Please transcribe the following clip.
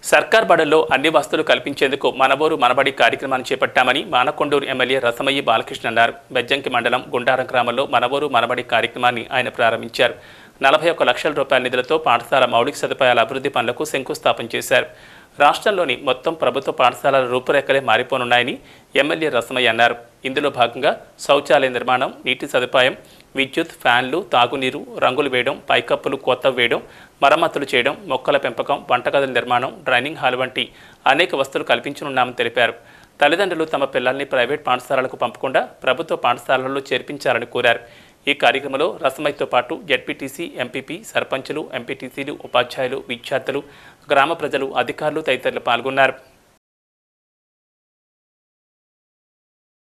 సర్కార్ బడుల్లో అన్ని వస్తువులు కల్పించేందుకు మనబోరు మనబడి కార్యక్రమాన్ని చేపట్టామని మానకొండూరు ఎమ్మెల్యే రసమయ్యి బాలకృష్ణ అన్నారు బెజ్జంకి మండలం గుండారం గ్రామంలో మనబోరు మనబడి కార్యక్రమాన్ని ఆయన ప్రారంభించారు నలభై ఒక్క లక్షల రూపాయల నిధులతో పాఠశాల మౌలిక సదుపాయాల అభివృద్ధి పనులకు శంకుస్థాపన చేశారు రాష్ట్రంలోని మొత్తం ప్రభుత్వ పాఠశాలల రూపురేఖలే మారిపోనున్నాయని ఎమ్మెల్యే రసమయ్య అన్నారు ఇందులో భాగంగా శౌచాలయ నిర్మాణం నీటి సదుపాయం విద్యుత్ ఫ్యాన్లు తాగునీరు రంగులు వేయడం పైకప్పులు కొత్త వేయడం మరమ్మతులు చేయడం మొక్కల పెంపకం వంటగదుల నిర్మాణం డ్రైనింగ్ హాల్ వంటి అనేక వస్తువులు కల్పించనున్నామని తెలిపారు తల్లిదండ్రులు తమ పిల్లల్ని ప్రైవేట్ పాఠశాలలకు పంపకుండా ప్రభుత్వ పాఠశాలల్లో చేర్పించాలని కోరారు ఈ కార్యక్రమంలో రసమైతో పాటు జడ్పీటీసీ ఎంపీపీ సర్పంచులు ఎంపీటీసీలు ఉపాధ్యాయులు విద్యార్థులు గ్రామ ప్రజలు అధికారులు తదితరులు పాల్గొన్నారు